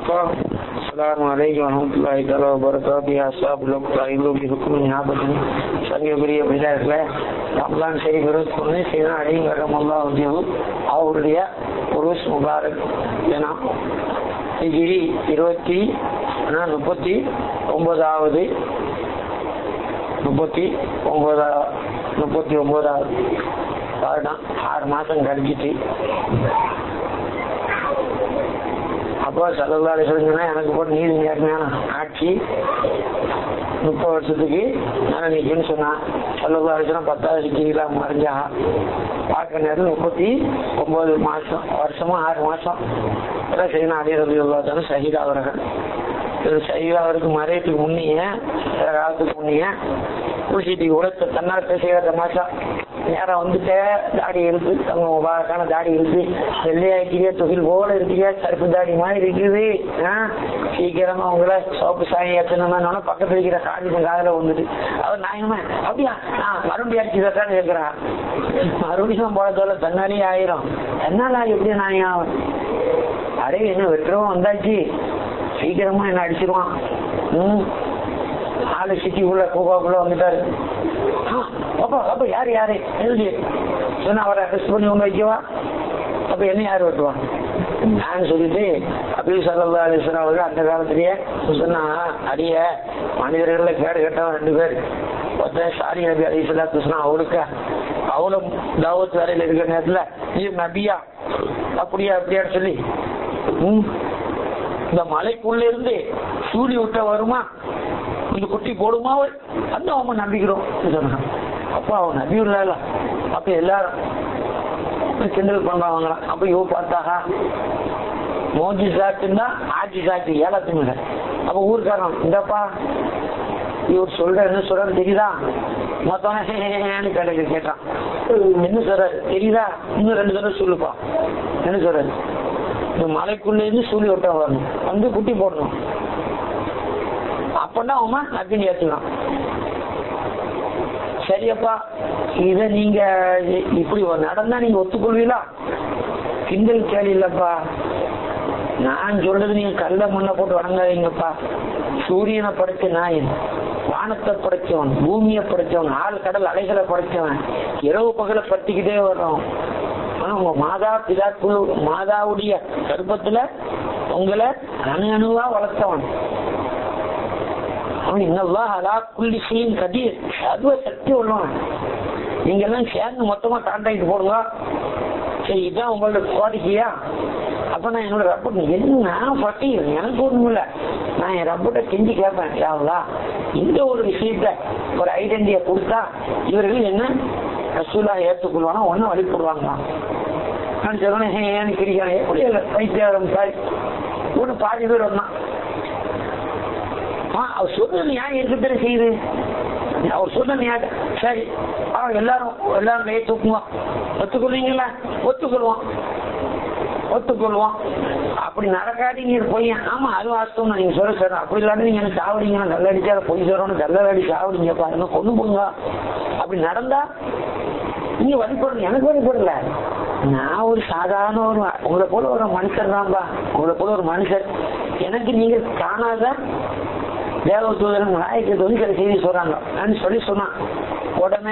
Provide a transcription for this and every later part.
السلام عليكم ورحمة الله تعالى وبركاته يا أصحاب الوقت أيضا بحكم ஞாபகம் சங்கபுரிய பிதாரில் ரம்லான் ஷெரீப் இருபத்தி ஒன்று சீனா அலி வரமல்லா உத்தியோகம் அவருடைய உருஸ் முபாரக் ஏன்னா ஹிஜிரி இருபத்தி முப்பத்தி ஒன்பதாவது முப்பத்தி ஒன்பதா முப்பத்தி ஒன்பதாவது வருடம் ஆறு மாதம் கழிச்சிட்டு அப்போ சல்லல்லாஹு சொல்லுங்கன்னா எனக்கு போட்டு நீதி நேர்மையான ஆட்சி முப்பது வருஷத்துக்கு நான் நிற்குன்னு சொன்னான் சல்லல்லாஹு அலிஸ்லாம் பத்தாவது கீழே மறைஞ்சா பார்க்க நேரம் முப்பத்தி ஒன்பது மாதம் வருஷமா ஆறு மாதம் எல்லாம் செய்யணும் அலி ரபி தானே ஷஹீத் அவர்கள் ஷஹீத் அவருக்கு மறையத்துக்கு முன்னைய சில காலத்துக்கு முன்னைய குளிச்சிட்டு கூட தன்னால செய்கிற மாதம் நேரம் வந்துட்டு தாடி இருக்கு அவங்க முபாரக்கான தாடி இருக்கு வெள்ளையாக்கிறியா தொழில் போல இருக்கியா கருப்பு தாடி மாதிரி இருக்குது சீக்கிரமா உங்களை சோப்பு சாயி ஏற்றணும்னா பக்கத்துல இருக்கிற காஞ்சி காதல வந்துட்டு அவர் நாயனமே அப்படியா நான் மறுபடியும் அடிச்சுதான் கேட்கிறான் மறுபடியும் போல தன்னாலே ஆயிரும் என்னால எப்படி நாயம் அடே என்ன வெட்டுறவும் வந்தாச்சு சீக்கிரமா என்ன அடிச்சிருவான் ம் ஆளு சிட்டிக்குள்ள கூப்பாக்குள்ள வந்துட்டாரு அப்பா அப்ப யாரு யாரு எழுதி சொன்னா அவரை அரெஸ்ட் பண்ணி ஒண்ணு வைக்கவா அப்ப என்ன யாரு வெட்டுவான் நான் சொல்லிட்டு அபில் சல்லா அலிஸ்லாம் அவர்கள் அந்த காலத்திலேயே சொன்னா அடிய மனிதர்கள கேடு கட்டவன் ரெண்டு பேர் ஒருத்தன் சாரி நபி அலி சல்லாத்து சொன்னா அவளுக்கு அவளும் தாவத் வேலையில இருக்கிற நேரத்துல நீ நபியா அப்படியா அப்படியான்னு சொல்லி ம் இந்த மலைக்குள்ள இருந்து சூடி விட்ட வருமா இந்த குட்டி போடுமா அந்த அவன் நம்பிக்கிறோம் சொன்னான் அப்ப அவன் நம்பி இல்ல அப்ப எல்லாரும் கிண்டல் பண்றாங்களாம் அப்ப இவ பார்த்தாகா மோஜி சாட்டுன்னா ஆட்சி சாட்டு ஏழத்துமே அப்ப ஊருக்காரன் இந்தப்பா இவர் சொல்ற என்ன சொல்றாரு தெரியுதா மொத்தம் கடைக்கு கேட்டான் என்ன சொல்றாரு தெரியுதா இன்னும் ரெண்டு தடவை சொல்லுப்பா என்ன சொல்றாரு இந்த மலைக்குள்ள இருந்து சூழி விட்டா வரணும் வந்து குட்டி போடணும் அப்பதான் அவன் நப்பின் ஏத்துக்கலாம் சரியப்பா இத நீங்க இப்படி நடந்தா நீங்க ஒத்துக்கொள்வீங்களா கிண்டல் கேள்வி இல்லப்பா நான் சொல்றது நீங்க கல்ல மண்ணை போட்டு வணங்காதீங்கப்பா சூரியனை படைச்ச நாயன் வானத்தை படைச்சவன் பூமியை படைச்சவன் ஆள் கடல் அலைகளை படைச்சவன் இரவு பகலை படுத்திக்கிட்டே வர்றோம் உங்க மாதா பிதா குழு மாதாவுடைய கர்ப்பத்துல உங்களை அணு அணுவா வளர்த்தவன் அவன் இன்னெல்லாம் அலா புள்ளி செய்யும் கதீர் அதுவ சக்தி உள்ளவன் நீங்க எல்லாம் சேர்ந்து மொத்தமா கான்டாக்ட் போடுங்க சரி இதான் உங்களோட கோரிக்கையா அப்ப நான் என்னோட ரப்ப என்ன பட்டியல் எனக்கு ஒண்ணும் இல்ல நான் என் ரப்பிட்ட கெஞ்சி கேட்பேன் யாவலா இந்த ஒரு விஷயத்த ஒரு ஐடென்டிட்டியை கொடுத்தா இவர்கள் என்ன ரசூலா ஏற்றுக்கொள்வானா ஒன்னும் வழிபடுவாங்களாம் நான் சொல்றேன் ஏன்னு கிடைக்கிறேன் எப்படி இல்லை வைத்தியாரம் சாரி ஒன்று பாதி பேர் வந்தான் அவர் சொல்றது நியாயம் இருக்கத்தர செய்யுது அவர் சொன்ன நியாயம் சரி அவன் எல்லாரும் எல்லாரும் கையை தூக்குவோம் ஒத்துக்கொள்வீங்களா ஒத்துக்கொள்வோம் ஒத்துக்கொள்வோம் அப்படி நடக்காட்டி நீங்க போய் ஆமா அது வாஸ்தவம் நீங்க சொல்ல சார் அப்படி இல்லாட்டி நீங்க எனக்கு சாவடிங்க நல்ல அடிச்சா பொய் சொல்றோம் நல்ல அடி சாவடிங்க பாருங்க கொண்டு போங்க அப்படி நடந்தா நீங்க வழிபடணும் எனக்கு வழிபடல நான் ஒரு சாதாரண ஒரு உங்களை போல ஒரு மனுஷர் தான்பா உங்களை போல ஒரு மனுஷர் எனக்கு நீங்க காணாத தேவதூதரன் நாயக்கத்து வந்து சில செய்தி சொல்றாங்க நான் சொல்லி சொன்னான் உடனே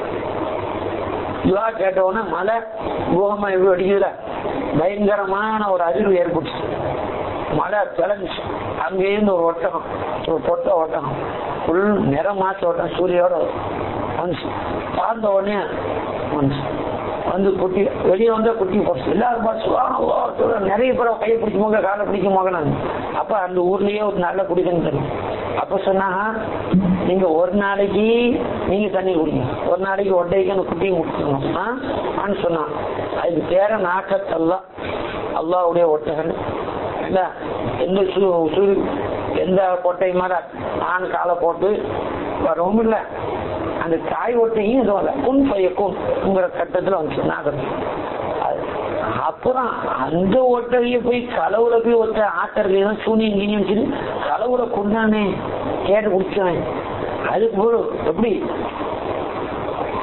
துவா கேட்டவுடனே மழை பூகமா எப்படி அடிக்குதுல பயங்கரமான ஒரு அதிர்வு ஏற்பட்டுச்சு மழை பிளஞ்சிச்சு அங்கேருந்து ஒரு ஒட்டகம் ஒரு பொட்ட ஒட்டகம் ஃபுல் நிறம் மாச ஒட்டகம் சூரியோட வந்துச்சு பார்த்த உடனே வந்துச்சு வந்து குட்டி வெளியே வந்தா குட்டி போச்சு எல்லாரும் பார்த்து நிறைய பேர் கையை பிடிக்கும் போக காலை பிடிக்கும் போக நான் அப்ப அந்த ஊர்லயே ஒரு நல்ல குடிக்கணும் தெரியும் அப்ப சொன்னாங்க நீங்க ஒரு நாளைக்கு நீங்க தண்ணி குடிங்க ஒரு நாளைக்கு ஒட்டைக்கு அந்த குட்டியை முடிச்சுக்கணும் சொன்னான் அதுக்கு பேர நாக்கத்தல்லாம் அல்லாவுடைய ஒட்டகன் இல்ல எந்த சுரு எந்த கொட்டை மாதிரி ஆண் காலை போட்டு வரவும் இல்லை அந்த தாய் ஒட்டையும் இது வரல புன் பையக்கும்ங்கிற கட்டத்துல வந்துச்சு நாகம் அப்புறம் அந்த ஒட்டைய போய் கலவுல போய் ஒருத்த ஆட்டர்கள் சூனியம் கீனியம் சொல்லி கலவுல கொண்டானே கேட்டு குடிச்சவன் அதுக்கு போது எப்படி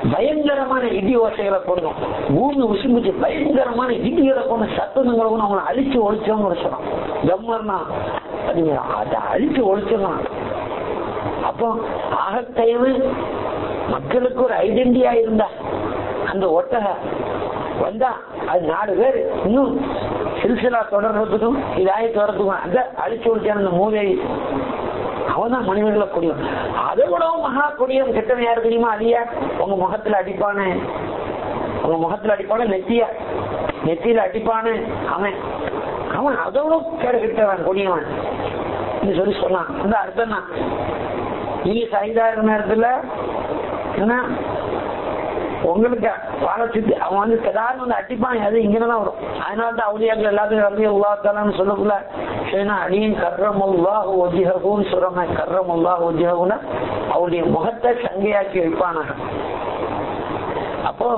பயங்கரமான இடி ஓசைகளை கொண்டும் பூமி உசும்பிச்சு பயங்கரமான இடிகளை கொண்டு சத்தங்களை கொண்டு அவங்களை அழிச்சு ஒழிச்சோம்னு ஒரு சொல்றோம் ஜம்மர்னா அப்படிங்களா அதை அழிச்சு ஒழிச்சோம் அப்போ ஆகத்தயவு மக்களுக்கு ஒரு ஐடென்டிட்டியா இருந்தா அந்த ஒட்டக வந்தா அது நாலு பேர் இன்னும் சில்சிலா தொடர்றதுக்கும் இதாயத்து வர்றதுக்கும் அந்த அழிச்சு ஒழிச்சான அந்த மூதை அவன் தான் மனிதர்களை கொடியும் அதை விடவும் மகா கொடியும் கெட்டவன் யாரு தெரியுமா அழியா உங்க முகத்துல அடிப்பானு உங்க முகத்துல அடிப்பானு நெத்திய நெத்தியில அடிப்பானு அவன் அவன் அதோட கேடு கிட்டவன் கொடியவன் சொல்லி சொன்னான் அந்த அர்த்தம் தான் நீங்க சைதாகிற நேரத்துல என்ன உங்களுக்கு வாழ சுத்தி அவன் வந்து கதாரம் வந்து அட்டிப்பான் அது இங்கதான் வரும் அதனால தான் அவளியாக்கள் எல்லாத்தையும் வந்து உள்ளாத்தாலான்னு சொல்லக்குள்ள சரினா அடியும் கர்ரம் உல்லாஹ் ஒஜிஹூன்னு சொல்றாங்க கர்ரம் உல்லாஹ் ஒஜிஹூன்னு அவருடைய முகத்தை சங்கையாக்கி வைப்பானாங்க அப்போ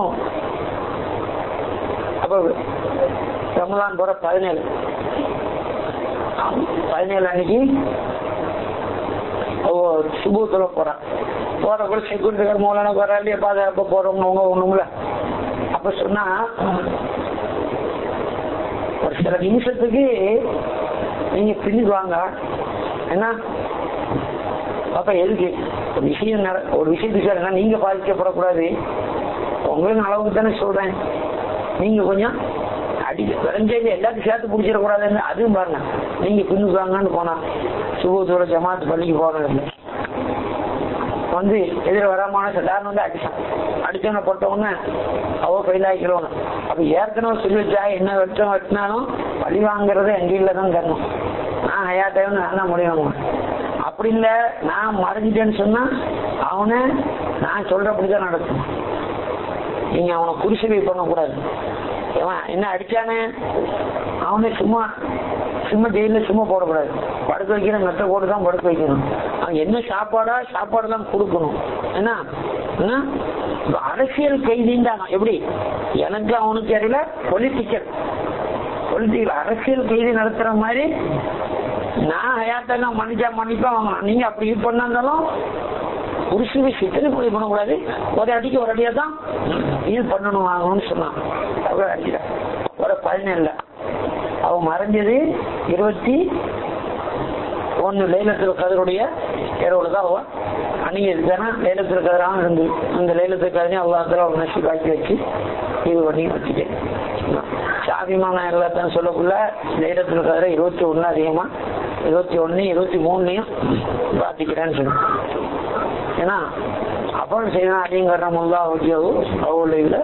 அப்போ ரமலான் போற பதினேழு பதினேழு அன்னைக்கு சுபூத்துல போறான் போற கூட செக்யூரிட்டி கார்டு மூலம் வர இல்லையா பாதுகாப்பு போறவங்க ஒண்ணுங்கள அப்ப சொன்னா ஒரு சில நிமிஷத்துக்கு நீங்க பின்னுக்கு வாங்க என்ன அப்ப எதுக்கு ஒரு விஷயம் நட- ஒரு விஷயத்துக்கு என்ன நீங்க பாதிக்கப்படக்கூடாது உங்களுக்கு அளவுக்கு தானே சொல்றேன் நீங்க கொஞ்சம் அடி விளைஞ்சது எல்லாத்தையும் சேர்த்து பிடிச்சிடக்கூடாதுன்னு அதுவும் பாருங்க நீங்க பின்னுக்கு வாங்கன்னு போனா சுபத்தோட ஜமாத் பள்ளிக்கு போனது வந்து எதிர வராமான சாதாரண வந்து அடிச்சான் அடிச்சவனை போட்டவொடனே அவ ஃபெயில் ஆகிக்கிறவங்க அப்ப ஏற்கனவே சொல்லி வச்சா என்ன வெட்டம் வெட்டினாலும் பழி வாங்குறது எங்க இல்ல தான் தரணும் நான் ஹயாத்தையும் நான் தான் முடியும் அப்படி இல்ல நான் மறைஞ்சிட்டேன்னு சொன்னா அவனை நான் சொல்றபடிதான் நடக்கும் நீங்க அவனை குடிசை பண்ணக்கூடாது அவன் என்ன அடிச்சானே அவனை சும்மா சும்மா ஜெயில சும்மா போடக்கூடாது படுக்க வைக்கிற மெத்த போட்டு தான் படுக்க வைக்கணும் அவன் என்ன சாப்பாடா சாப்பாடு தான் கொடுக்கணும் என்ன என்ன? இப்ப அரசியல் கைதின்றாங்க எப்படி எனக்கு அவனுக்கு இடையில பொலிட்டிக்கல் பொலிட்டிக்கல் அரசியல் கைதி நடத்துற மாதிரி நான் ஹயாத்தெல்லாம் மன்னிச்சா மன்னிப்பா வாங்கலாம் நீங்க அப்படி இது பண்ணாலும் புருஷனை சித்தனை போய் பண்ணக்கூடாது ஒரு அடிக்கு ஒரு அடியா தான் இது பண்ணணும் வாங்கணும்னு சொன்னான் அவ அடிக்கிறா ஒரு பதினேழுல அவ மறைஞ்சது இருபத்தி ஒன்னு லைலத்தில் கதருடைய இரவுல தான் அவ அன்னைக்கு தானே லைலத்தில் கதராக இருந்து அந்த லைலத்தில் கதரையும் அவ்வளோ அவள் நசி காக்கி வச்சு இது பண்ணி வச்சுட்டேன் சாதிமான எல்லாத்தையும் சொல்லக்குள்ள லைலத்தில் கதரை இருபத்தி ஒண்ணு அதிகமா இருபத்தி ஒண்ணு இருபத்தி மூணுலையும் பிரார்த்திக்கிறேன்னு சொல்லுவேன் ஏன்னா அப்புறம் செய்யணும் அப்படிங்கிற முல்லா ஓகேவோ அவள் இல்லை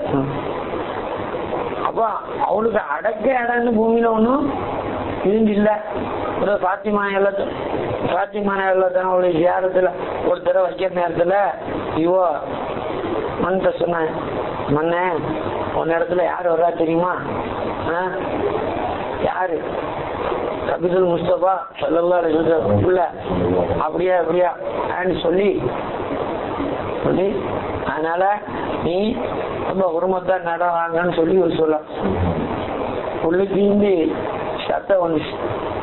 அப்ப அவளுக்கு அடக்க இடம்னு பூமியில ஒண்ணும் இருந்து இல்ல ஒரு பாத்திமா எல்லாத்தையும் பாத்திமான எல்லாத்தையும் அவளுடைய ஜியாரத்துல ஒரு தடவை வைக்கிற நேரத்துல இவோ மண்ட சொன்னேன் மண்ணே உன் இடத்துல யார் வர்றா தெரியுமா ஆ? யாரு கபிதுல் முஸ்தபா சொல்லல்லா உள்ள அப்படியா அப்படியா அப்படின்னு சொல்லி சொல்லி அதனால நீ ரொம்ப உரிமத்தா நட வாங்கன்னு சொல்லி ஒரு சொல்ல உள்ளுக்கு இருந்து சத்தம் வந்துச்சு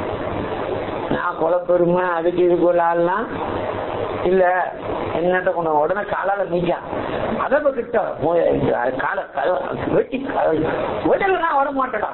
நான் கொலை பெருமை அதுக்கு இதுக்கு ஒரு ஆள்லாம் இல்ல என்னட்ட கொண்டு வா. உடனே காலால நீக்கான் அதை இப்ப கிட்ட மோ- காலை கத- வெட்டி உடல நான் வர மாட்டேடா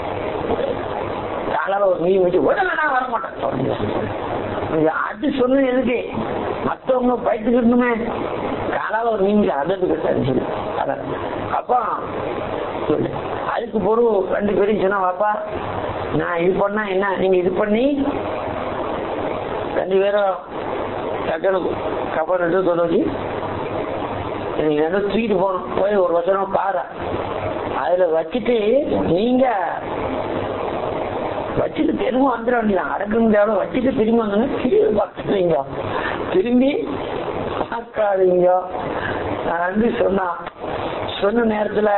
காலால ஒரு மீன் வச்சு உடல நான் வர மாட்டேன் அது சொன்ன எதுக்கு மத்தவங்க பயத்துக்கிட்டுமே காலால ஒரு மீன் அதது கிட்டான்னு சொல்லி அதான் அப்பா சொல்லு அதுக்கு பொருள் ரெண்டு பேரும் சொன்னா வாப்பா நான் இது பண்ணா என்ன நீங்க இது பண்ணி ரெண்டு பேரும் டக்குனு கப்பல் எடுத்து கொண்டு வச்சு நீங்க ரெண்டும் தூக்கிட்டு போகணும் போய் ஒரு வருஷம் பாரு அதுல வச்சுட்டு நீங்க வச்சுட்டு திரும்ப வந்துட வேண்டியதான் அடக்க முடியாத வச்சுட்டு திரும்பி வந்தோங்க திரும்பி பார்த்துறீங்க திரும்பி பார்க்காதீங்க நான் வந்து சொன்னா சொன்ன நேரத்துல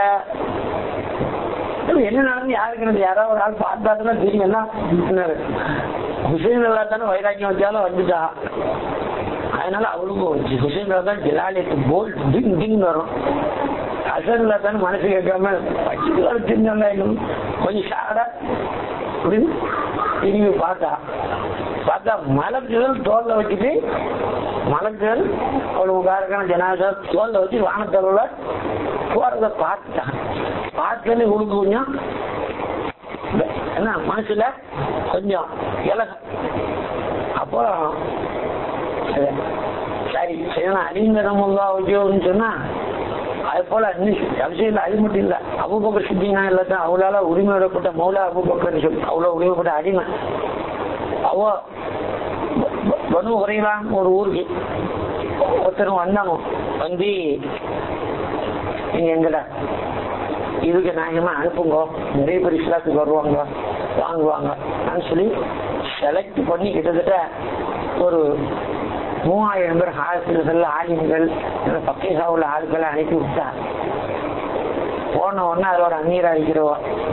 இது என்ன நடந்து யாருக்கு நடந்து யாராவது ஒரு ஆள் பார்த்தாருன்னா தெரியும் என்ன என்னது ஹுசைன் அல்லா தானே வைராக்கியம் வச்சாலும் வந்துட்டா அதனால அவளுக்கும் வந்துச்சு ஹுசைன் அல்லா தான் ஜலாலியத்து போல் டிங் டிங் வரும் ஹசன் அல்லா தானே மனசு கேட்காம வச்சுட்டு தெரிஞ்சாங்க இன்னும் கொஞ்சம் ஷாடா அப்படின்னு திரும்பி பார்த்தா பார்த்தா மலக்குகள் தோல்ல வச்சுட்டு மலக்குகள் ஒரு உதாரணக்கான ஜனாதா தோல்ல வச்சு வானத்தளவுல போறத பார்த்துட்டான் பார்த்துன்னு உடுக்கு கொஞ்சம் என்ன மனசுல கொஞ்சம் இலகம் அப்போ அது சரி சரி அடிங்கரமுல்லா உத்தியோகம்னு சொன்னா அது போல அவசியம் அது மட்டும் இல்ல அபுபக்கர் சித்தினா இல்லாத அவளால உரிமையிடப்பட்ட மௌலா அபுபக்கர் சொல்லி அவ்வளவு உரிமைப்பட்ட அடிமை அவ பனு குறையலாம் ஒரு ஊருக்கு ஒருத்தரும் வந்தாங்க வந்து நீங்க எங்கடா இதுக்கு நாயகமா அனுப்புங்க நிறைய பேர் இஸ்லாத்துக்கு வருவாங்க வாங்குவாங்க சொல்லி செலக்ட் பண்ணி கிட்டத்தட்ட ஒரு மூவாயிரம் பேர் ஹாஸ்பிட்டல்கள் ஆலிம்கள் பக்கேசா உள்ள ஆட்களை அனுப்பி விட்டா போன உடனே அதோட அந்நீர் அழிக்கிறவா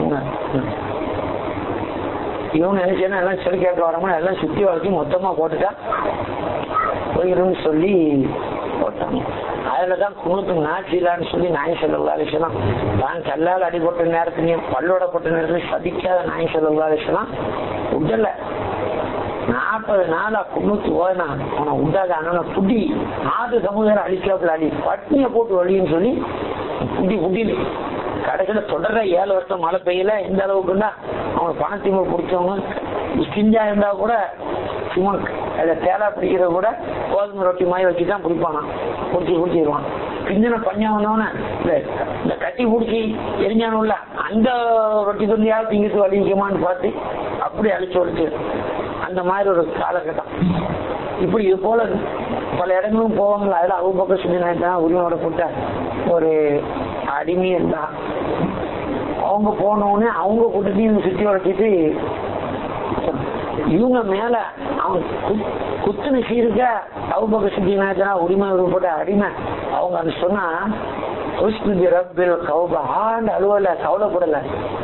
இவங்க நினைச்சேன்னா எல்லாம் சொல்லி கேட்க வரமா எல்லாம் சுத்தி வளர்ச்சி மொத்தமா போட்டுட்டா போயிரும்னு சொல்லி போட்டாங்க அதுலதான் குணத்து நாச்சிலான்னு சொல்லி நாய் செல்லலாம் தான் கல்லால் அடிபட்ட நேரத்துலயும் பல்லோடப்பட்ட நேரத்துலயும் சதிக்காத நாய் செல்லலாம் உடல நாற்பது நாளா குண்ணுக்கு ஓனா அவனை உண்டாத அண்ணனை புடி நாடு சமுதாயம் அழிச்சாப்புல அழி பட்னிய போட்டு வழின்னு சொல்லி புடி புடின்னு கடைசியில தொடர்ற ஏழு வருஷம் மழை பெய்யல எந்த அளவுக்குன்னா அவங்க பணத்திமுக பிடிச்சவங்க கிஞ்சா இருந்தா கூட சும்மா அதை தேலா பிடிக்கிறத கூட கோதுமை ரொட்டி மாதிரி வச்சு தான் பிடிப்பானா பிடிச்சி பிடிச்சிடுவான் பிஞ்சன பஞ்சம் வந்தவன இந்த கட்டி பிடிச்சி எரிஞ்சானும்ல அந்த ரொட்டி துண்டியாவது திங்கிட்டு வலிக்குமான்னு பார்த்து அப்படி அழிச்சு வச்சு அந்த மாதிரி ஒரு காலகட்டம் இப்படி இது போல பல இடங்களும் போவாங்களா அதில் அவங்க பக்கம் சொல்லி உரிமையோட போட்ட ஒரு அடிமை இருந்தா அவங்க போனோடனே அவங்க கூட்டத்தையும் சுத்தி வளர்ச்சிட்டு இவங்க மேல அவங்க குத்துன சீருக்க அவங்க சுத்தினா உரிமை போட்ட அடிமை அவங்க அது சொன்னா ரப்பில் கௌபா ஆண்டு அலுவல கவலைப்படல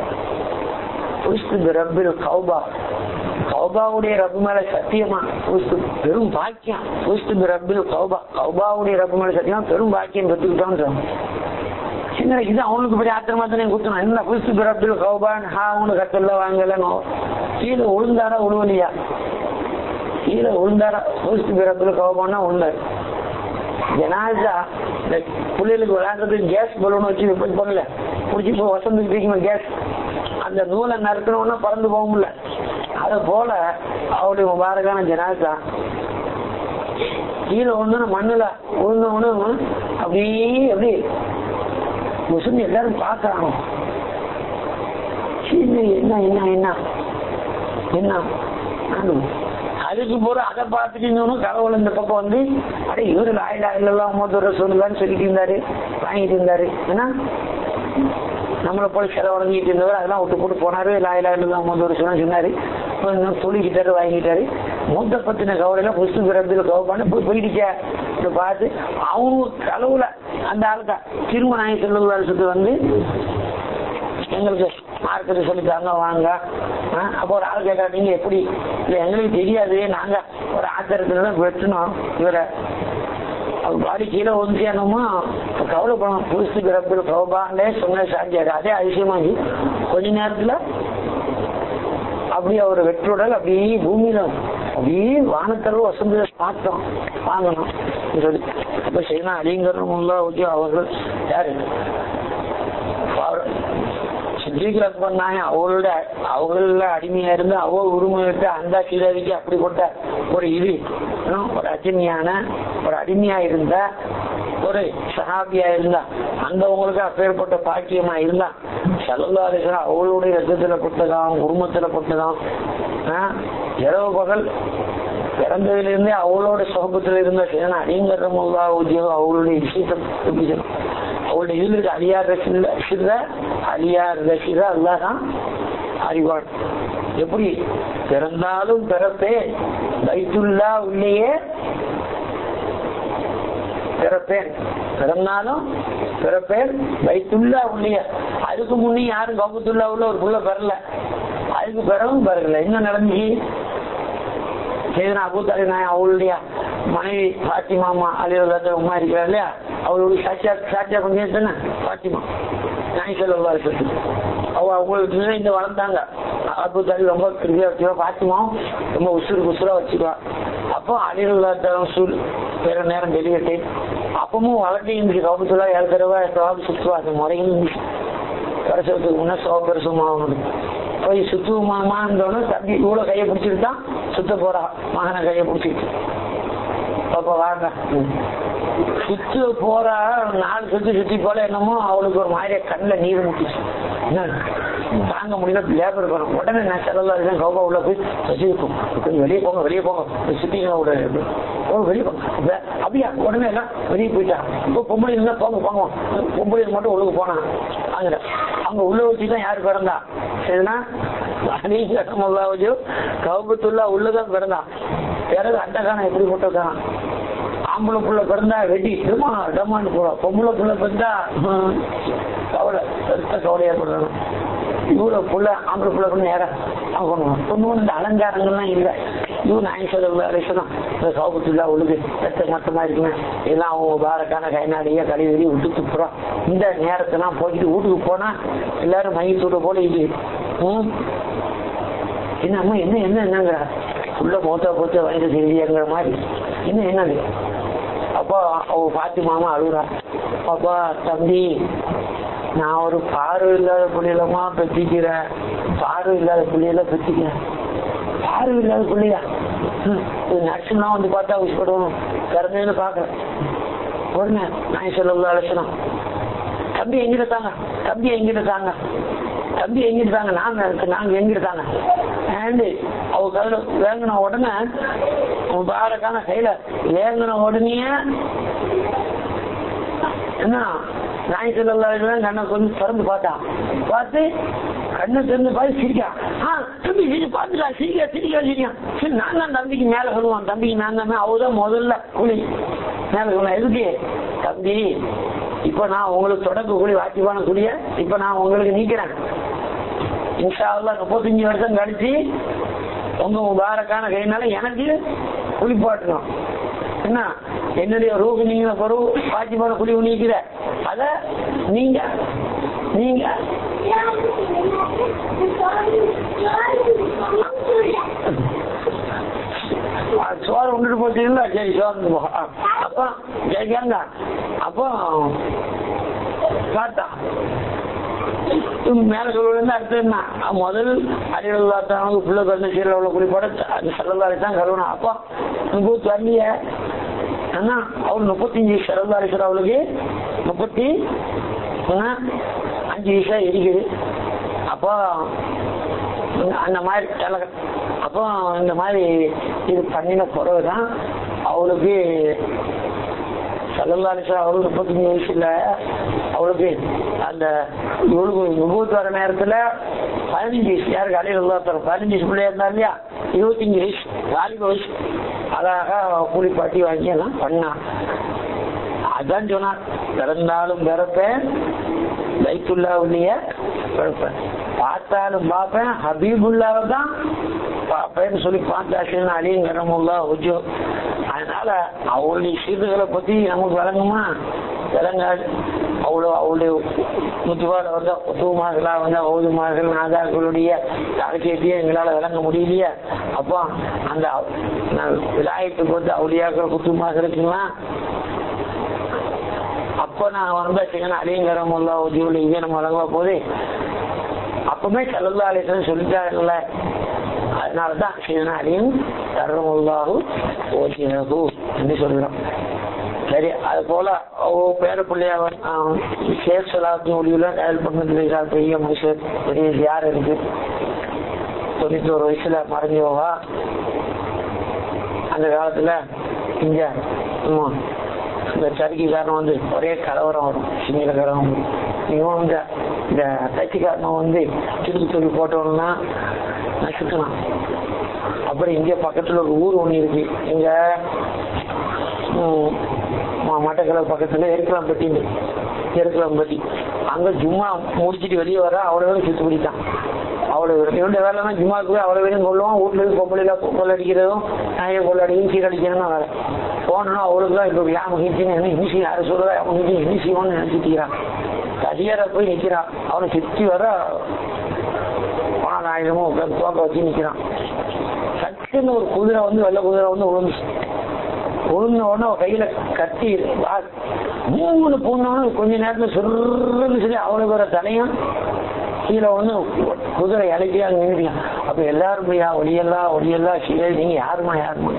ரப்பில் கௌபா கௌபாவுடைய ரப்பு மேல சத்தியமா பெரும் பாக்கியம் ரப்பில் கௌபா கௌபாவுடைய ரப்பு மேல சத்தியமா பெரும் பாக்கியம் பெற்றுக்கிட்டோம் சின்ன இது அவனுக்கு பெரிய ஆத்திரமா தானே குத்தணும் என்ன புதுசு பிறப்பில் கௌபான் ஹா அவனு கத்தல்ல வாங்கலன்னு கீழே உளுந்தாரா உழுவலியா கீழே உளுந்தாரா புதுசு பிறப்பில் கௌபான்னா உழுந்தாரு ஜனாதா இந்த புள்ளைகளுக்கு விளையாடுறதுக்கு கேஸ் பலூன் வச்சு வைப்பாங்கல்ல பிடிச்சி இப்போ வசந்துக்கு தூக்கணும் கேஸ் அந்த நூலை நறுக்கணும்னா பறந்து போக முடியல அது போல அவருடைய முபாரகான ஜனாதா கீழே ஒண்ணு மண்ணுல உழுந்தவனு அப்படியே அப்படி முஸ்லிம் எல்லாரும் பாக்குறாங்க என்ன என்ன என்ன என்ன அதுக்கு போற அதை பார்த்துட்டு இருந்தவனும் கடவுள் இந்த பக்கம் வந்து அடே இவரு லாயிலா இல்லலாம் மோதர சொல்லலான்னு சொல்லிட்டு இருந்தாரு வாங்கிட்டு இருந்தாரு ஏன்னா நம்மளை போய் செலவடங்கிட்டு இருந்தவர் அதெல்லாம் விட்டு போட்டு போனாரு லாயிலா இல்லலாம் மோதர சொல்ல சொன்னாரு சொல்லிக்கிட்டாரு வாங்கிட்டாரு மூத்த பத்தின கவலையில புஸ்து பிறப்பில் கவப்பான்னு போய் போயிடுச்சா இதை பார்த்து அவங்க கடவுள அந்த ஆளுக்கா திரும்ப நாய் செல்லும் வருஷத்து வந்து எங்களுக்கு மார்க்கெட்டு சொல்லித்தாங்க வாங்க அப்போ ஒரு ஆள் கேட்டா நீங்க எப்படி இல்லை எங்களுக்கு தெரியாது நாங்க ஒரு ஆத்திரத்துல தான் வெட்டணும் இவரை அவர் பாடி கீழே வந்து என்னமோ கவலைப்படணும் புதுசு பிறப்பில் கவபாண்டே சொன்ன சாத்தியாரு அதே அதிசயமாகி கொஞ்ச நேரத்துல அப்படியே அவர் வெற்றுடல் அப்படியே பூமியில அப்படியே வானத்தளவு வசந்த பார்த்தோம் வாங்கணும் சொல்லி அப்ப செய்யணும் அலிங்கர்முல்லா ஓகே அவர்கள் யாரு சித்திகள் அக்பர் நாயன் அவங்களோட அவங்கள அடிமையா இருந்து அவ உரிமையிட்டு அந்த சீரதிக்கு அப்படிப்பட்ட ஒரு இது ஒரு அஜன்யான ஒரு அடிமையா இருந்த ஒரு சஹாபியா இருந்தா அந்த உங்களுக்கு அப்பேற்பட்ட பாக்கியமா இருந்தா சல்லல்லாஹு அவளுடைய ரத்தத்துல பட்டதாம் குடும்பத்துல பட்டதாம் இரவு பகல் பிறந்ததிலிருந்தே அவளோட சோகத்துல இருந்த சேனா அடிங்கிற முல்லா உத்தியோகம் அவளுடைய விஷயத்தை பிடிக்கணும் அவளுடைய இதுல இருக்க அழியார் ரசித அழியார் ரசித அல்லாதான் அறிவாள் எப்படி பிறந்தாலும் பிறப்பே பைத்துல்லா உள்ளேயே பிறப்பேன் பிறந்தாலும் பிறப்பேன் பைத்துல்லா உள்ளே அதுக்கு முன்னே யாரும் கபத்துல்லா உள்ள ஒரு புள்ள பெறல அதுக்கு பிறகும் பிறகுல என்ன நடந்துச்சு செய்தனா அபூத்தாரி நாய் அவளுடைய மனைவி பாத்திமாமா அலிவல்லாத உமா இருக்கிறார் இல்லையா அவளுடைய சாட்சியா சாட்சியா கொஞ்சம் தானே பாத்திமா நாய் செல்வா சொல்லி அவ அவங்களுக்கு இந்த வளர்ந்தாங்க அபு தாலி ரொம்ப கிருதியா வச்சுருவா பாத்திமா ரொம்ப உசுறு உசுரா வச்சுக்குவா அப்போ அலிரல்லாத்தாலும் சூழ் வேற நேரம் டெலிவரி அப்பவும் வளர்த்தி இருந்துச்சு கவுபத்துலா ஏழு தடவை சவாபு சுற்றுவா அந்த முறையும் இருந்துச்சு வருஷத்துக்கு முன்னே சோபரிசமாகணும் போய் சுத்துவமாமா இருந்தோன்னு தம்பி இவ்வளவு கையை பிடிச்சிட்டு தான் சுத்த போறா மகனை கையை பிடிச்சிட்டு அப்ப வாங்க சுத்து போறா நாலு சுத்தி சுத்தி போல என்னமோ அவளுக்கு ஒரு மாதிரியா கண்ணில் நீர் முட்டிச்சு என்ன தாங்க முடியல லேபர் வரும் உடனே நான் செல்லலாம் கௌபா உள்ள போய் வச்சிருக்கும் கொஞ்சம் வெளியே போங்க வெளியே போங்க சுத்திங்க விட ஓ வெளியே போங்க அப்ப, அப்படியா உடனே எல்லாம் வெளியே போயிட்டா இப்போ பொம்பளை இருந்தா போங்க போங்க பொம்பளை மட்டும் உள்ளுக்கு போனான் அங்க அவங்க உள்ள வச்சு தான் யாரு பிறந்தா சரினா அனீசமுல்லாவது கௌபத்துல்லா உள்ளதான் பிறந்தான் பிறகு அட்டகானம் எப்படி போட்டிருக்கான் ஆம்பளை புள்ள பிறந்தா வெடி திருமா டமான்னு போறோம் பொம்பளை புள்ள பிறந்தா ஹம், கவலை பெருத்த கவலை ஏற்படுறோம் இவ்வளோ புள்ள ஆம்பளை புள்ள பண்ண நேரம் அவங்க பொண்ணு இந்த அலங்காரங்கள்லாம் இல்லை இது நாயசோட விஷயம் இந்த சௌபத்துல்லா ஒழுகு ரத்த மொத்தமா இருக்குமே எல்லாம் அவங்க பாரக்கான கைநாடிய கழிவெறி விட்டு துப்புறோம் இந்த நேரத்தெல்லாம் போய்கிட்டு வீட்டுக்கு போனா எல்லாரும் மையத்தோட போல இது ம் என்ன அம்மா என்ன என்ன என்னங்கிற உள்ள மூத்த போத்த வயது செய்திங்கிற மாதிரி என்ன என்னது அப்போ அவ பாத்தி மாமா அழுகுறா அப்பா தம்பி நான் ஒரு பார்வை இல்லாத பிள்ளைகளமா பெற்றிக்கிறேன் பார்வை இல்லாத பிள்ளைகள பெற்றிக்கிறேன் பார்வை இல்லாத பிள்ளையா ஹம், இது நர்ஸுலாம் வந்து பார்த்தா உஷ்படும் பிறந்தேன்னு பாக்குறேன் உடனே நான் சொல்ல அழைச்சணும் தம்பி எங்கிட்ட தாங்க தம்பி எங்கிட்ட தாங்க தம்பி எங்கிட்ட தாங்க நாங்க இருக்கு நாங்க எங்கிட்ட தாங்க ஏண்டு அவ கையில வேங்கின உடனே உன் பாரக்கான கையில வேங்கின உடனே என்ன நாய் சொல்லலாம் கண்ணை கொஞ்சம் திறந்து பார்த்தான் பார்த்து கண்ணை திறந்து பார்த்து சிரிக்கான் ஆ தம்பி சிரி பார்த்துட்டா சிரிக்கா சிரிக்கா சிரிக்கான் சரி நான் தான் தம்பிக்கு மேல சொல்லுவான் தம்பிக்கு நான் தான் அவதான் முதல்ல கூலி மேல சொல்லுவேன் எதுக்கு தம்பி இப்ப நான் உங்களுக்கு தொடக்க கூலி வாக்கிவான கூலிய இப்ப நான் உங்களுக்கு நீக்கிறேன் இன்ஷா அல்லாஹ் முப்பத்தஞ்சு வருஷம் கழிச்சு உங்க முபாரக்கான கையினால எனக்கு குளிப்பாட்டணும் என்ன என்னுடைய ரூபு நீங்க பொருள் பாத்திமான குழி நீக்கிற அத நீங்க நீங்க ஆ, சோறு உண்டுட்டு போட்டீங்களா சரி சோறு போ ஆ, அப்போ கேட்காங்க அப்போ பார்த்தா மேல சொல்லுவது அடுத்து என்ன முதல் அரியல்லாத்தானுக்கு புள்ள கண்ணு சீரில் உள்ள குடிப்பட அந்த செல்லல்லாரி தான் கழுவணும் அப்போ முப்பத்தி வரலைய அண்ணா அவர் முப்பத்தஞ்சு செல்லல்லாரி சார் அவளுக்கு முப்பத்தி ஆ, அஞ்சு வயசா இருக்குது அப்போ அந்த மாதிரி கிழக்கு அப்போ இந்த மாதிரி இது பண்ணின பிறகுதான் அவளுக்கு சல்லல்லாலிஸ்வரம் அவளுக்கு முப்பத்தஞ்சு வயசுல அவளுக்கு அந்த இவளுக்கு விபூத்து வர நேரத்துல பதினஞ்சு வயசு யாருக்கு அலையில் உள்ளாத்தர் பதினஞ்சு வயசு பிள்ளையா இருந்தா இல்லையா இருபத்தஞ்சு வயசு வாலிப வயசு அழகா கூலிப்பாட்டி வாங்கி எல்லாம் பண்ணான் அதான் சொன்னான் பிறந்தாலும் பிறப்பேன் பைத்துல்லா உள்ளிய பிறப்பேன் பார்த்தாலும் பார்ப்பேன் ஹபீபுல்லாவை தான் பார்ப்பேன்னு சொல்லி பார்த்தாச்சுன்னு அலிங்கரமுல்லா உஜோ அதனால அவளுடைய சீர்களை பத்தி நமக்கு விளங்குமா விளங்காது அவ்வளோ அவளுடைய முத்துவாட வந்த தூமார்களா வந்த ஓதுமார்கள் நாதாக்களுடைய ரகசியத்தையே எங்களால விளங்க முடியலையே அப்போ அந்த விலாயத்துக்கு வந்து அவளியாக்கள் குத்துமார்களுக்குலாம் அப்போ நான் வந்தாச்சுங்கன்னா அலிங்கரம் உள்ள உதவியில் இங்கே நம்ம வழங்க போது அப்பவுமே செல்லல்லா அலிசன் சொல்லிட்டாங்கல்ல அதனாலதான் சீனா அலியும் தர்றமுல்லாஹு ஓசினகு என்று சொல்கிறோம் சரி அது போல ஓ பேர பிள்ளையா ஷேக் சலாத்தின் ஒளியில கயல் பண்ணதுல பெரிய மனுஷர் பெரிய யார் இருக்கு தொண்ணூத்தோரு வயசுல மறைஞ்சவா அந்த காலத்துல இங்க ஆமா இந்த சறுக்கிக்காரன் வந்து ஒரே கலவரம் வரும் சிங்களக்காரன் இவன் வந்து இந்த தச்சுக்காரன் வந்து திருப்பி சொல்லி போட்டோம்னா நசுக்கலாம் அப்புறம் இங்க பக்கத்துல ஒரு ஊர் ஒண்ணு இருக்கு இங்க மட்டக்கலை பக்கத்துல எருக்கலாம்பட்டி எருக்கலாம்பட்டி அங்க ஜும்மா முடிச்சிட்டு வெளியே வர அவ்வளோ சுத்து பிடித்தான் அவ்வளவு இவருடைய வேலைனா ஜும்மாக்கு போய் அவ்வளவு வேணும் கொள்ளுவோம் வீட்டுல இருந்து பொம்பளையில கொள்ளடிக்கிறதும் நாயை கொள்ளடிக்கும் சீரடிக்கணும் வேலை போனோம்னா அவளுக்குலாம் இப்போ யா மகிழ்ச்சின்னு என்ன இனிசி யாரும் சொல்றதா யா மகிழ்ச்சி இனிசியோன்னு நினைச்சிக்கிறான் கதியார போய் நிக்கிறான் அவனை சுத்தி வர போனால் ஆயிரமோ உட்காந்து தோக்க வச்சு நிக்கிறான் சட்டுன்னு ஒரு குதிரை வந்து வெள்ளை குதிரை வந்து விழுந்துச்சு விழுந்த உடனே அவன் கையில கத்தி வா- மூணு பூந்தவனு கொஞ்ச நேரத்துல சுருன்னு சொல்லி அவ்வளவு பேர தலையும் கீழே வந்து குதிரை இலக்கியா நின்றுட்டான் அப்ப எல்லாரும் போய் ஒளியெல்லாம் ஒளியெல்லாம் சீரே நீங்க யாருமா யாருமா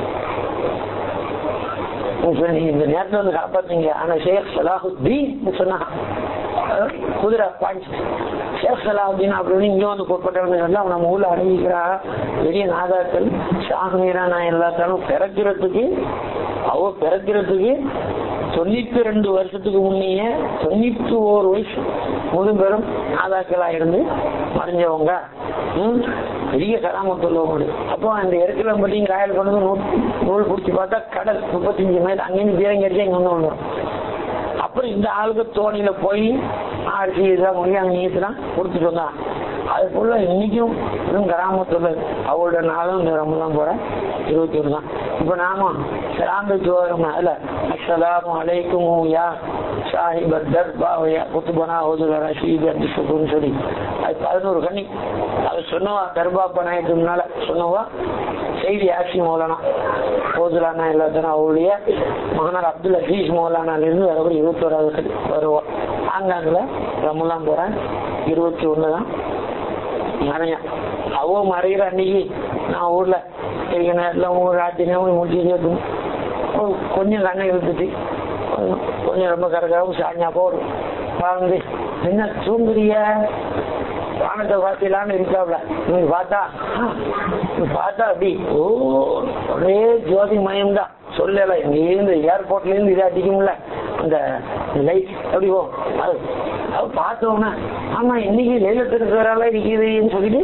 இப்ப நீங்க இந்த நேரத்துல வந்து காப்பாத்தீங்க ஆனா ஷேக் சலாஹுத்தீன் சொன்னா அஹ் குதிரை பாஞ்சு ஷேக் சலாஹுத்தீன் அப்படின்னு இங்க வந்து கூப்பிட்டவங்க எல்லாம் நம்ம ஊர்ல அடங்கிக்கிறா பெரிய நாதாக்கள் ஷாஹ்மீரா நான் எல்லாத்தாலும் பிறக்கிறதுக்கு அவ பிறக்கிறதுக்கு தொண்ணூத்தி ரெண்டு வருஷத்துக்கு முன்னையே தொண்ணூத்தி ஓரு வயசு முதுபெரும் நாதாக்களா இருந்து மறைஞ்சவங்க ம், பெரிய கராமத்துள்ளவங்க அப்போ அந்த இடத்துல மட்டும் காயல் கொண்டு வந்து நூல் நூல் பிடிச்சி பார்த்தா கடல் முப்பத்தஞ்சு மைல் அங்கேருந்து பீரங்கி அடிச்சு இங்க வந்து வந்துடும் அப்புறம் இந்த ஆளுக்கு தோணியில போய் அரிசி இதெல்லாம் முடியும் அங்கே நீச்சலாம் கொடுத்துட்டு வந்தான் அது போல இன்னைக்கும் இன்னும் கிராமத்துல அவளோட நாளும் இந்த ரமதான் போற இருபத்தி ஒன்று தான் இப்ப நாம சலாந்துக்கு வரோம் அதுல அஸ்ஸலாமு அலைக்கும் யா சாஹிப் தர்பா யா குத்துபனா ஹோதுல ரஷீத் அப்படி சொல்லுன்னு சொல்லி அது பதினோரு கண்ணி அது சொன்னவா தர்பா பண்ணாயிட்டு முன்னால சொன்னவா செய்தி ஆட்சி மௌலானா ஹோதுலானா எல்லாத்தனும் அவருடைய மகனார் அப்துல் அசீஸ் மௌலானால இருந்து வரக்கூடிய இருபத்தோராவது கடி வருவோம் ஆங்காங்கில் ரமலான் போறேன் இருபத்தி ஒண்ணு தான் மறையா அவ மறைகிற அன்னைக்கு நான் ஊர்ல இருக்கிற நேரத்துல ஊர் ராத்திரியும் முடிச்சு கொஞ்சம் கண்ணை இழுத்துட்டு கொஞ்சம் ரொம்ப கரகரம் சாஞ்சா போடும் வந்து என்ன தூங்குறிய வானத்தை பார்த்தீங்களான்னு இருக்காப்ல நீங்க பார்த்தா ஆ, நீ பார்த்தா அப்படி ஓ ஒரே ஜோதி மயம் தான் சொல்லல இங்கேருந்து ஏர்போர்ட்ல இருந்து இதை அடிக்கும்ல அந்த லைட் அப்படி போ அது அது பார்த்தோம்னா ஆமா இன்னைக்கு லைலத்துக்கு வேறால இருக்குதுன்னு சொல்லிட்டு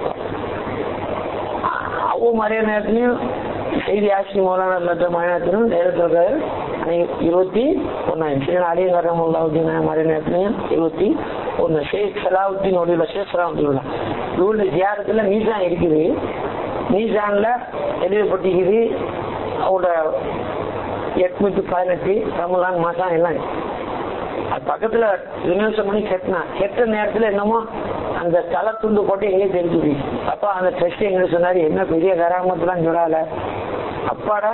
அவ மறைய நேரத்துலயும் செய்தி ஆட்சி மூலம் மற்ற மழையத்திலும் நேரத்தில் இருபத்தி ஒன்னாயிரம் சரி அலியங்கரம் உள்ளாவுதீன் மறைய நேரத்துலயும் இருபத்தி ஒண்ணு ஷேக் சலாவுத்தீன் ஒளியில் ஷேக் சலாவுத்தீன் இவருடைய ஜியாரத்துல மீசான் இருக்குது மீசான்ல எழுதப்பட்டிருக்குது அவரோட எட்நூத்தி பதினெட்டு ரமலான் மாசம் எல்லாம் அது பக்கத்துல யூனிவர்சல் பண்ணி கெட்டினா கெட்ட நேரத்துல என்னமோ அந்த தலை துண்டு போட்டு எங்கே தெரிஞ்சுது அப்பா அந்த டெஸ்ட் எங்க சொன்னாரு என்ன பெரிய கராமத்துலாம் சொல்லால அப்பாடா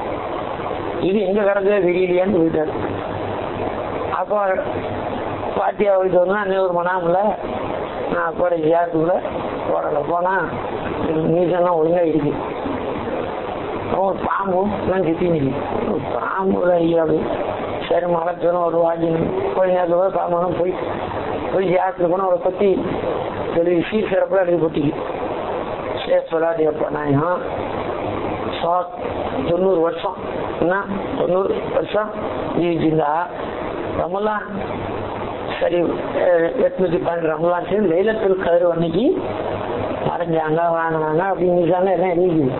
இது எங்க கிடக்குதோ தெரியலையான்னு சொல்லிட்டாரு அப்போ பாட்டியா போயிட்டு வந்தா இன்னொரு மணாமல நான் அப்போட ஜியாரத்துக்குள்ள போடல போனா நீச்சல்லாம் ஒழுங்கா இருக்கு ஒரு பாம்பும் எல்லாம் சுத்தி நிற்கும் பாம்புல ஐயாவது சரி மலத்தரும் ஒரு வாஜினும் கொஞ்ச நேரத்துல பாம்பும் போய் போய் ஜாத்துல போனா அவரை பத்தி தெளிவு சீர் சிறப்புல எழுதி போட்டிக்கு சேர் சொல்லாது எப்ப நான் சாத் தொண்ணூறு வருஷம் என்ன தொண்ணூறு வருஷம் ஜீவிச்சிருந்தா ரமலான் சரி அஹ், எட்நூத்தி பன்னெண்டு ரமலான் சரி லைலத்தில் கதிர் அன்னைக்கு மறைஞ்சாங்க வாங்கினாங்க அப்படின்னு மீசான எல்லாம் எழுதிக்குது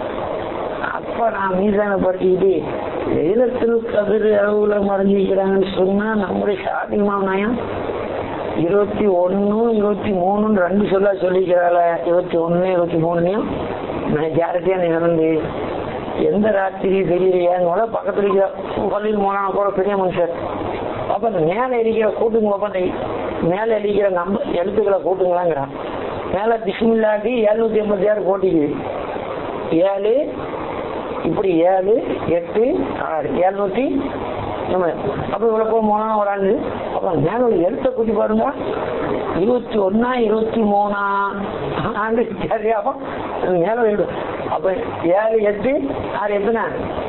அப்ப நான் மீசான படுத்திக்கிட்டு லைலத்தில் கதிர் அளவுல மறைஞ்சிக்கிறாங்கன்னு சொன்னா நம்முடைய ஷாதி மாமனாயம் இருபத்தி ஒன்னு இருபத்தி மூணுன்னு ரெண்டு சொல்ல சொல்லிக்கிறாள் இருபத்தி ஒண்ணு இருபத்தி மூணுலையும் நான் ஜாரட்டியா நிகழ்ந்து எந்த ராத்திரி தெரியலையான்னு பக்கத்துல இருக்கிற பள்ளியில் போனா கூட பெரிய மனுஷர் அப்ப அந்த மேல எரிக்கிற கூட்டுங்க பாப்பா அந்த மேல எரிக்கிற நம்ப எழுத்துக்களை கூட்டுங்களாங்கிறான் மேல பிஸ்மில்லாட்டி எழுநூத்தி எண்பத்தி ஆறு போட்டிக்கு ஏழு இப்படி ஏழு எட்டு ஆறு எழுநூத்தி நம்ம அப்ப இவ்வளவு போய் போனா ஒரு ஆண்டு அப்ப மேல ஒரு எழுத்த கூட்டி பாருங்க இருபத்தி ஒன்னா இருபத்தி மூணா ஆண்டு சரியா அப்ப மேல வீடு அப்ப ஏழு எட்டு ஆறு எட்டுனா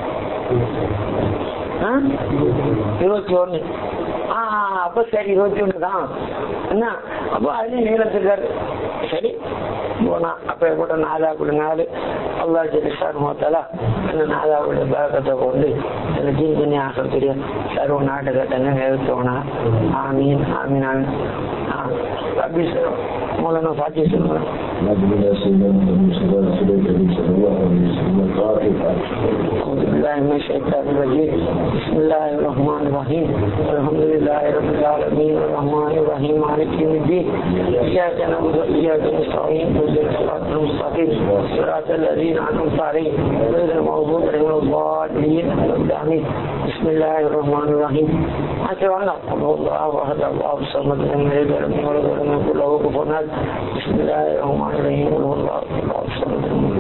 ஆ? இருபத்தி ஒண்ணு ஆ ஆ, அப்ப சரி இருபத்தி ஒண்ணு தான் என்ன அப்போ அதுலயும் நீளத்துக்காரு சரி போனா அப்ப கூட நாதா கூட நாலு அல்லா ஜெலிசார் மோத்தாலா அந்த நாதாவுடைய பேக்கத்தை கொண்டு அந்த ஜீன் பண்ணி ஆசை தெரியும் சர்வ நாட்டுக்கட்டங்க நிறுத்தோனா ஆமீன் ஆமீன் ஆமீன் ஆ அப்படி மூலமா பாத்தி சொல்லுவேன் نبينا سيدنا محمد صلى الله عليه وسلم الفاتحة أعوذ بالله من الشيطان الرجيم بسم الله الرحمن الرحيم الحمد لله رب العالمين الرحمن الرحيم مالك يوم الدين إياك نعبد وإياك نستعين اهدنا الصراط المستقيم المستقيم صراط الذين أنعمت عليهم غير المغضوب عليهم ولا الضالين آمين بسم الله الرحمن الرحيم حتى أن قل هو الله أحد الله الصمد لم يلد ولم يولد ولم يكن له كفوا أحد بسم الله الرحمن الرحيم قل هو الله الله الصمد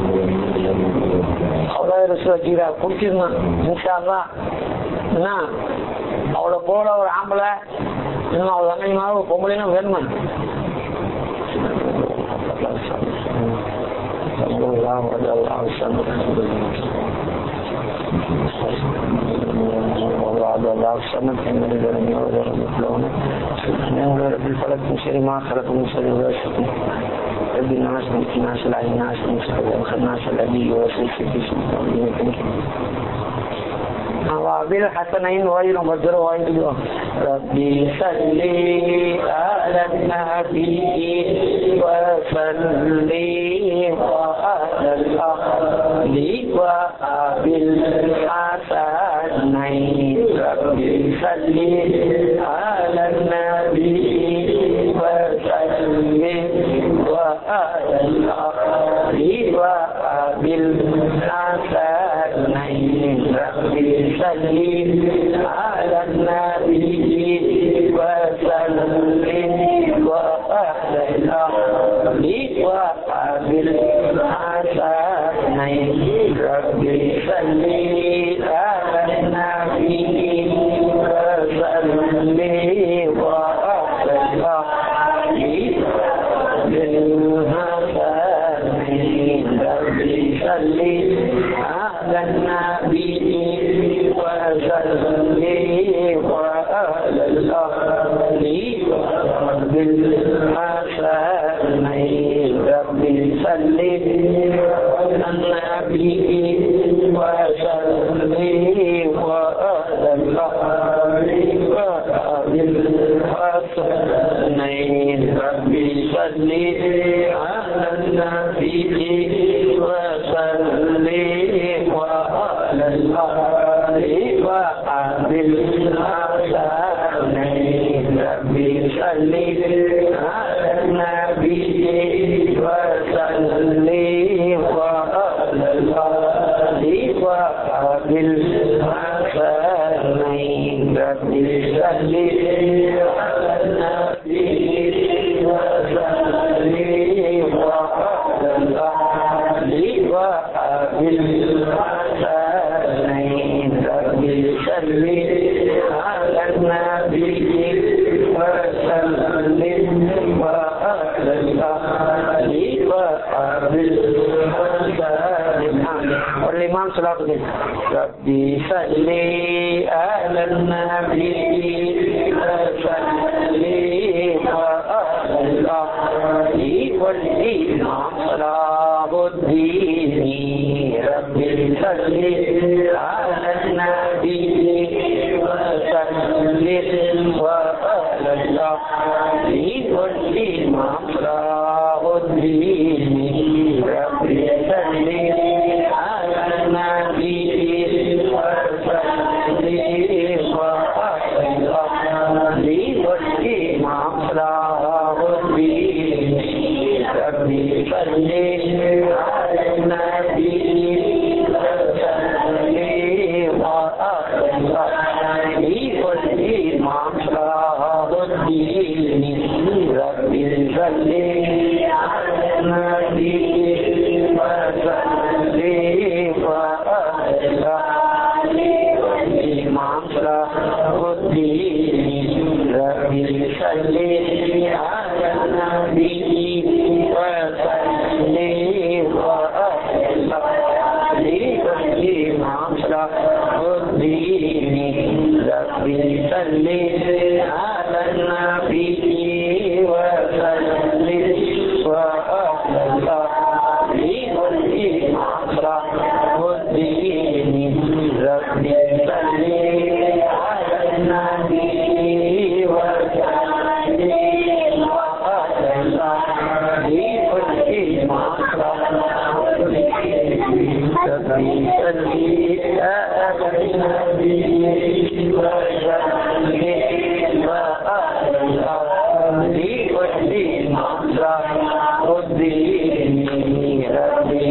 அவ்வளோ ரசீரா குடிச்சிருந்தேன் இன்ஷால்லா என்ன அவளை போல ஒரு ஆம்பளை இன்னும் அவள் தங்கச்சிமாவும் ஒரு பொம்பளைனா வேணுமா الله رضي الله عنه وبعد الله سنة من الذين يولون مثلون نقول رب الفلك من شر ما خلق من شر غاسق رب الناس من الناس العين الناس من شر الناس الذي يوسوس في صدورهم وبالحسنين غير مجر غير ربي صلي على النبي وصلي وعلى الأهل وبالحسنين ربي صلي على النبي وصلي وعلى الأهل وبالحسنين ربي صلي على النبي وسلم وأهل الأرض وقبل حسنين ربي صلي على النبي وسلم وأهل الأرض بالحسنين ربي صلي على النبي وسلم وأهل الأرض بالحسنين ربي صلي على النبي وسلم وأهل الأرض بالحسنين ربي صلي على النبي وسلم وأهل الأرض بالحسنين ربي صلي على النبي وسلم وأهل الأرض بالحسنين ربي صلي على النبي وسلم وأهل الأرض بالحسنين ربي صلي على النبي وسلم وأهل الأهل بالحسنين والإمام صلاة الله ربي صلي على النبي وسلم وأهل الأهل والإمام صلاة الدين ربي صلي على النبي وسلم وأهل الأهل والإمام صلاة الدين ربي صلي على النبي وسلم وأهل الأهل والإمام صلاة الدين ربي صلي على النبي وسلم وأهل الأهل والإمام صلاة الدين ربي صلي على النبي وسلم وأهل الأهل والإمام صلاة الدين ربي صلي على النبي وسلم وأهل الأهل والإمام صلاة الدين ربي صلي على النبي وسلم وأهل الأهل والإمام صلاة الدين ربي صلي على النبي وسلم وأهل الأهل والإمام صلاة الدين ربي صلي على النبي وسلم وأهل الأرض والدين صلاة الدين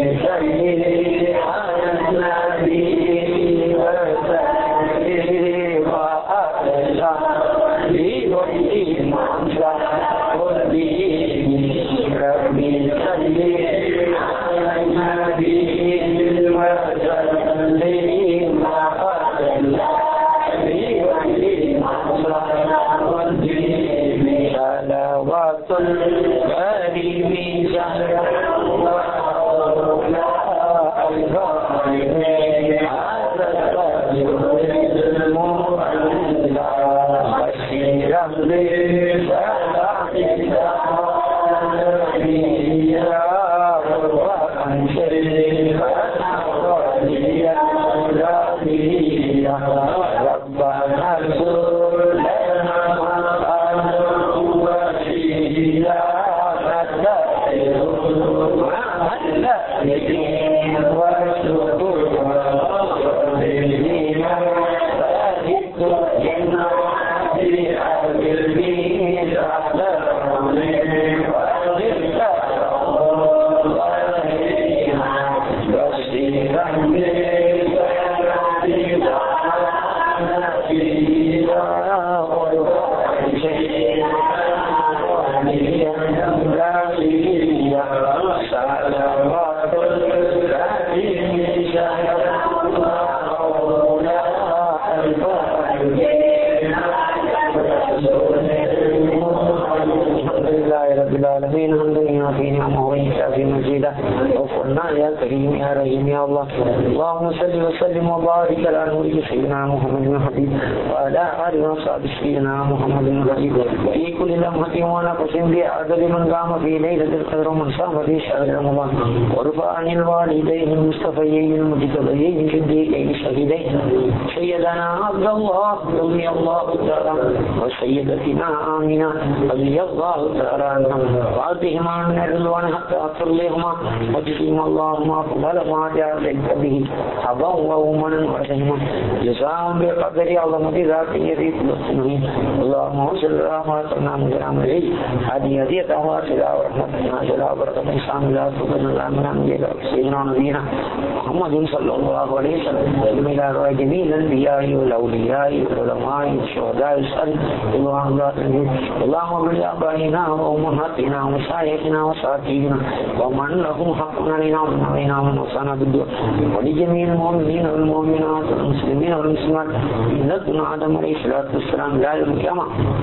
اللهم صل وسلم وبارك على نور سيدنا محمد الحبيب وعلى اله وصحبه سيدنا محمد الحبيب في كل لمحة ونفس بعدد من قام في ليلة القدر ومن صام في شهر رمضان ورفع عن الوالدين المصطفيين المجتبيين الصديقين الشهيدين سيدنا عبد الله رضي الله تعالى وسيدتنا آمنة رضي الله تعالى عنهم وعطهما من الرضوان حتى أغفر لهما وجزيهم اللهم أفضل ما جاء به أبا وأمنا وسهما جزاهم بقدر عظمة ذات يزيد نفسه اللهم صل على ما صلنا من كلام عليه هذه هدية واسلة ورحمتنا جل وبركة إسلام لا تقبل الله من أمجد سيدنا نبينا محمد صلى الله عليه وسلم إلى رأي جميع الأنبياء والأولياء والعلماء والشهداء الصالحين رضوان الله عليهم اللهم بل آبائنا وأمهاتنا ومشايخنا وساتينا ومن لهم حق علينا ومن علينا ومن وصانا بالدعاء ولجميع المؤمنين والمؤمنات والمسلمين والمسلمات من لدن آدم عليه الصلاة والسلام إلى يوم القيامة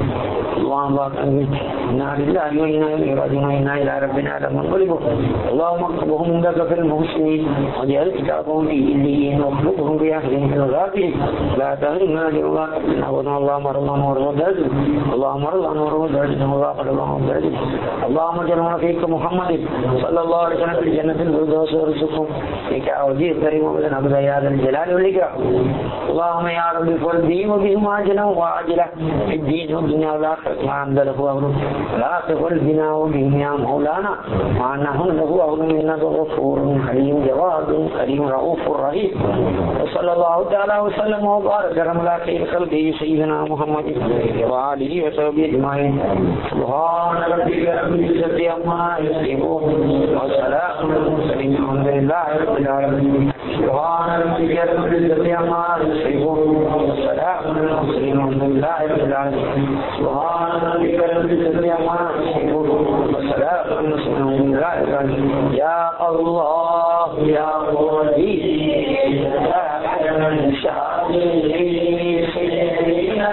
اللهم بارك إنا لله وإنا إليه راجعون وإنا إلى ربنا لمنقلب اللهم اكتبهم عندك في المحسنين واجعل كتابهم في إليين واخلقهم بأهلهم في الغابرين لا تهرمنا لله قبلنا اللهم ارضنا ورضا درجه اللهم ارضنا ورضا درجه اللهم ارضنا ورضا درجه اللهم اجعلنا فيك محمد صلى الله عليه وسلم في الجنة الفردوس وارزقهم فيك أوجيه كريم وبدن أبدا يا ذا الجلال والإكرام اللهم يا رب فردي وبهم عاجلا وعاجلا في الدين والدنيا والآخرة ما عند له أمر لا تقل بنا وبهم يا مولانا مع أنهم له أمر إنك غفور حليم جواد كريم رؤوف رحيم وصلى الله تعالى وسلم وبارك على خير خلقه سيدنا محمد وآله وصحبه أجمعين سبحان ربك رب العزة عما يصفون وسلام على المرسلين الحمد لله رب العالمين سبحان ربك رب العزة عما يصفون وسلام على المرسلين الحمد لله رب العالمين سبحان ربك رب العزة عما يصفون وسلام على المرسلين الحمد لله رب العالمين يا الله يا ولي يا من شاء سيدنا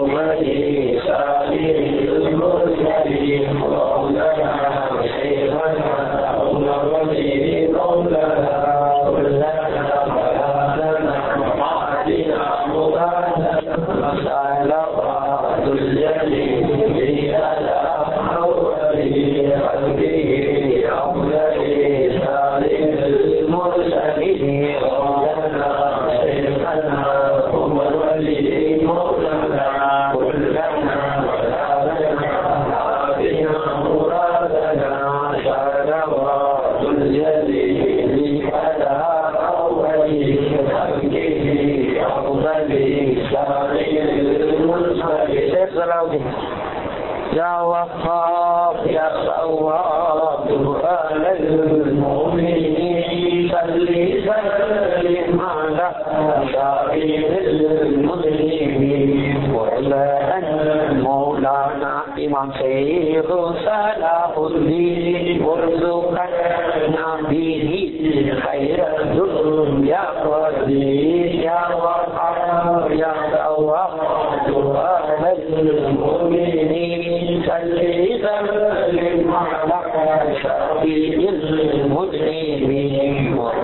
يا وفاق يا صواب على المؤمنين صل سلم على شعير المسلمين وعلى أن مولانا إمام شيخ صلاح الدين وارزقنا به خير الدنيا والدين يا وفاق يا صواب على المؤمنين صل سلم على شفيع المسلمين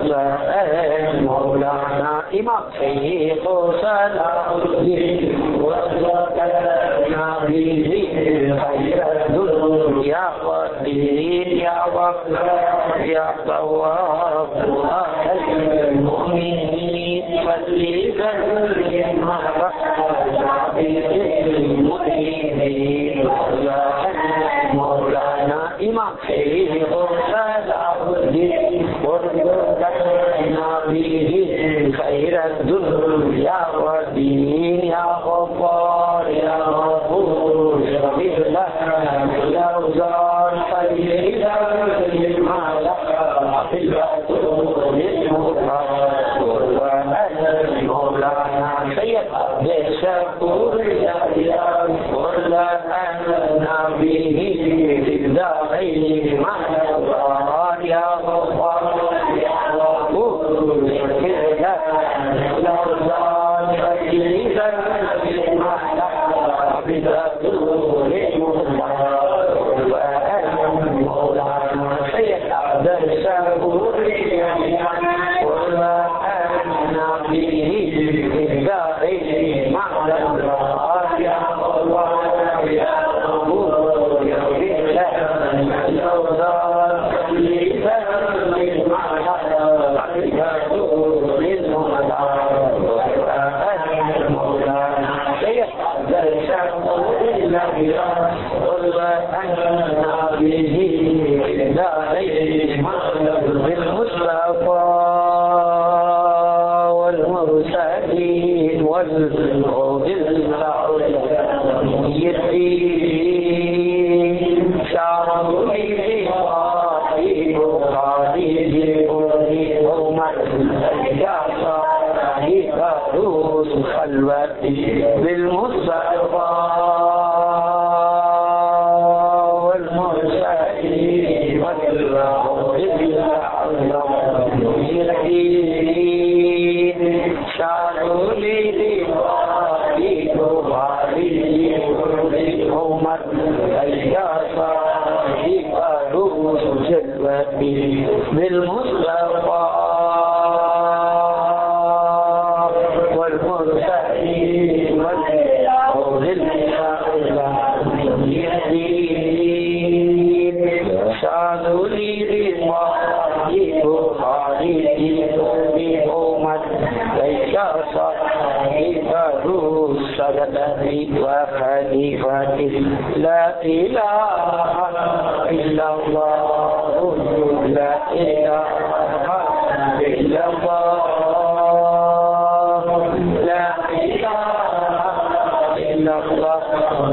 مولانا إمام شيخ صلاح الدين وارزقنا به خير الدنيا والدين يا وفاق يا صواب على المؤمنين صل سلم على المؤمنين مولانا إمام شيخ صلاح الدين وارزقنا به خير الدنيا والدين يا غفار يا غفور اغفر لنا يا رزاق خير على مولانا سيد بالشكور يا إله ولا أنا به في الدارين مع الأبرار يا غفار يا غفور يا رزاق خير على عبد مولانا سيد بالشكور يا إله ولا أنا به في الدارين مع الأبرار يا غفار يا غفور يا والمرسلين والموت اليتيم شعر الإخوائي وقاضي يوم روس خلوتي بالمصطفى والمرسلين والموت اليتيم شعر الإخوائي وقاضي يوم روس جلوتي بالمصطفى والمرسلين والقول اليتيم شان لي رضاك بخاري بأمة ليس صاحب روس الذي وخليفته لا إله إلا الله لا إله إلا الله لا إله إلا الله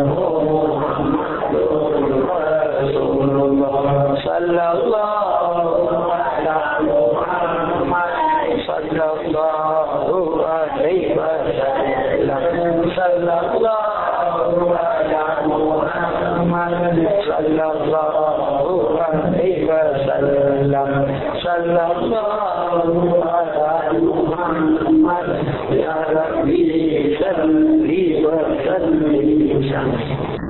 رسول الله صلى الله على محمد صلى الله عليه وسلم صلى الله على محمد صلى الله عليه وسلم صلى الله على محمد يا ربي صل الآخرة إن شاء الله